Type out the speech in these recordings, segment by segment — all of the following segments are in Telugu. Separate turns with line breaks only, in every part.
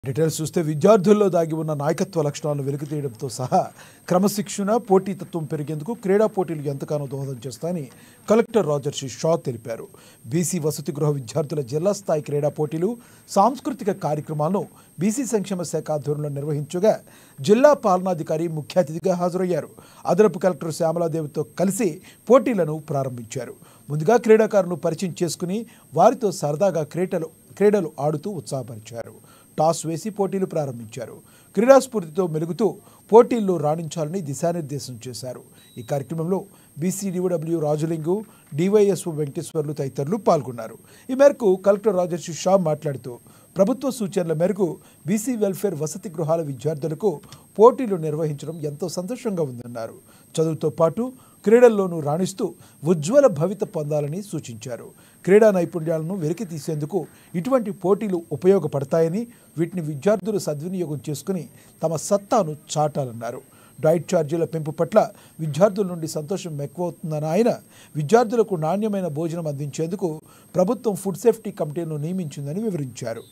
డీటెయిల్స్ చూస్తే విద్యార్థుల్లో దాగి ఉన్న నాయకత్వ లక్షణాలను వెలికితీయడంతో సహా క్రమశిక్షణ పోటీతత్వం పెరిగేందుకు క్రీడా పోటీలు ఎంతగానో దోహదం చేస్తాయని కలెక్టర్ రాజర్షి షా తెలిపారు బీసీ వసతి గృహ విద్యార్థుల జిల్లా స్థాయి క్రీడా పోటీలు సాంస్కృతిక కార్యక్రమాలను బీసీ సంక్షేమ శాఖ ఆధ్వర్యంలో నిర్వహించగా జిల్లా పాలనాధికారి ముఖ్య అతిథిగా హాజరయ్యారు అదనపు కలెక్టర్ శ్యామలాదేవితో కలిసి పోటీలను ప్రారంభించారు ముందుగా క్రీడాకారులను పరిచయం చేసుకుని వారితో సరదాగా క్రీడలు క్రీడలు ఆడుతూ ఉత్సాహపరిచారు టాస్ వేసి పోటీలు ప్రారంభించారు క్రీడా స్ఫూర్తితో మెలుగుతూ పోటీల్లో రాణించాలని దిశానిర్దేశం చేశారు ఈ కార్యక్రమంలో బీసీడీఓడబ్ల్యూ రాజులింగు డివైఎస్ఓ వెంకటేశ్వర్లు తదితరులు పాల్గొన్నారు ఈ మేరకు కలెక్టర్ రాజర్షి షా మాట్లాడుతూ ప్రభుత్వ సూచనల మేరకు బీసీ వెల్ఫేర్ వసతి గృహాల విద్యార్థులకు పోటీలు నిర్వహించడం ఎంతో సంతోషంగా ఉందన్నారు చదువుతో పాటు క్రీడల్లోనూ రాణిస్తూ ఉజ్వల భవిత పొందాలని సూచించారు క్రీడా నైపుణ్యాలను వెలికి తీసేందుకు ఇటువంటి పోటీలు ఉపయోగపడతాయని వీటిని విద్యార్థులు సద్వినియోగం చేసుకుని తమ సత్తాను చాటాలన్నారు డైట్ ఛార్జీల పెంపు పట్ల విద్యార్థుల నుండి సంతోషం ఎక్కువవుతుందని ఆయన విద్యార్థులకు నాణ్యమైన భోజనం అందించేందుకు ప్రభుత్వం ఫుడ్ సేఫ్టీ కమిటీను నియమించిందని వివరించారు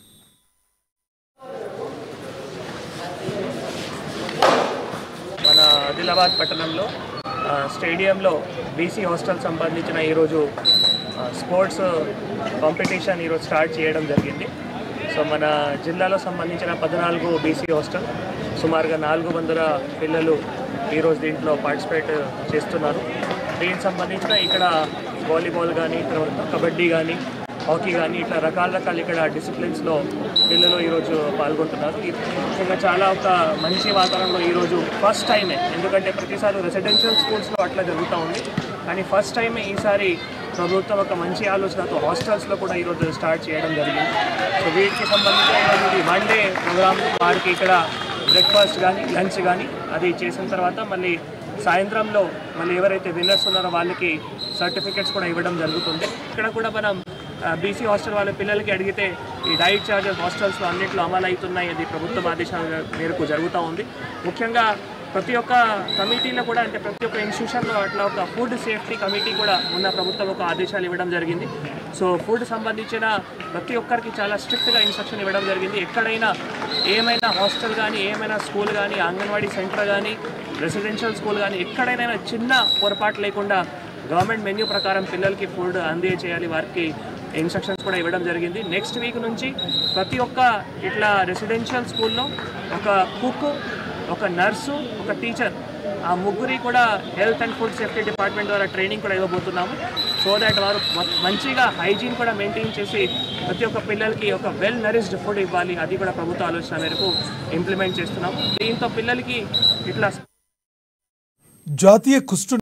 మన ఆదిలాబాద్ పట్టణంలో ఆ, స్టేడియంలో బీసీ హాస్టల్ సంబంధించిన ఈరోజు ఆ, స్పోర్ట్స్ కాంపిటీషన్ ఈరోజు స్టార్ట్ చేయడం జరిగింది సో మన జిల్లాలో సంబంధించిన పద్నాలుగు బీసీ హాస్టల్ సుమారుగా నాలుగు వందల పిల్లలు ఈరోజు దీంట్లో పార్టిసిపేట్ చేస్తున్నారు దీనికి సంబంధించిన ఇక్కడ వాలీబాల్ కానీ తర్వాత కబడ్డీ కానీ హాకీ కానీ ఇట్లా రకాల రకాల ఇక్కడ డిసిప్లిన్స్లో పిల్లలు ఈరోజు పాల్గొంటున్నారు ఇది ముఖ్యంగా చాలా ఒక మంచి వాతావరణంలో ఈరోజు ఫస్ట్ టైమే ఎందుకంటే ప్రతిసారి రెసిడెన్షియల్ స్కూల్స్లో అట్లా జరుగుతూ ఉంది కానీ ఫస్ట్ టైమే ఈసారి ప్రభుత్వం ఒక మంచి ఆలోచనతో హాస్టల్స్లో కూడా ఈరోజు స్టార్ట్ చేయడం జరిగింది సో వీటికి సంబంధించిన ఈరోజు ఇది వన్ డే ప్రోగ్రామ్ వారికి ఇక్కడ బ్రేక్ఫాస్ట్ కానీ లంచ్ కానీ అది చేసిన తర్వాత మళ్ళీ సాయంత్రంలో మళ్ళీ ఎవరైతే విన్నర్స్ ఉన్నారో వాళ్ళకి సర్టిఫికెట్స్ కూడా ఇవ్వడం జరుగుతుంది ఇక్కడ కూడా మనం బీసీ హాస్టల్ వాళ్ళ పిల్లలకి అడిగితే ఈ డైట్ ఛార్జెస్ హాస్టల్స్లో అన్నింటిలో అమలు అవుతున్నాయి అది ప్రభుత్వం ఆదేశాల మేరకు జరుగుతూ ఉంది ముఖ్యంగా ప్రతి ఒక్క కమిటీలో కూడా అంటే ప్రతి ఒక్క ఇన్స్టిట్యూషన్లో అట్లా ఒక ఫుడ్ సేఫ్టీ కమిటీ కూడా ఉన్న ప్రభుత్వం ఒక ఆదేశాలు ఇవ్వడం జరిగింది సో ఫుడ్ సంబంధించిన ప్రతి ఒక్కరికి చాలా స్ట్రిక్ట్గా ఇన్స్ట్రక్షన్ ఇవ్వడం జరిగింది ఎక్కడైనా ఏమైనా హాస్టల్ కానీ ఏమైనా స్కూల్ కానీ అంగన్వాడీ సెంటర్ కానీ రెసిడెన్షియల్ స్కూల్ కానీ ఎక్కడైనా చిన్న పొరపాటు లేకుండా గవర్నమెంట్ మెన్యూ ప్రకారం పిల్లలకి ఫుడ్ అందజేయాలి వారికి ఇన్స్ట్రక్షన్స్ కూడా ఇవ్వడం జరిగింది నెక్స్ట్ వీక్ నుంచి ప్రతి ఒక్క ఇట్లా రెసిడెన్షియల్ స్కూల్లో ఒక కుక్ ఒక నర్సు ఒక టీచర్ ఆ ముగ్గురి కూడా health and food safety department ద్వారా ట్రైనింగ్ కూడా ఇవ్వబోతున్నాము సో దాట్ వారు మ- మంచిగా హైజీన్ కూడా మెయింటైన్ చేసి ప్రతి ఒక్క పిల్లలకి ఒక వెల్ నరిష్డ్ ఫుడ్ ఇవ్వాలి అది కూడా ప్రభుత్వ ఆలోచన మేరకు ఇంప్లిమెంట్ చేస్తున్నాము దీంతో పిల్లలకి ఇట్లా
జాతీయ కుష్టు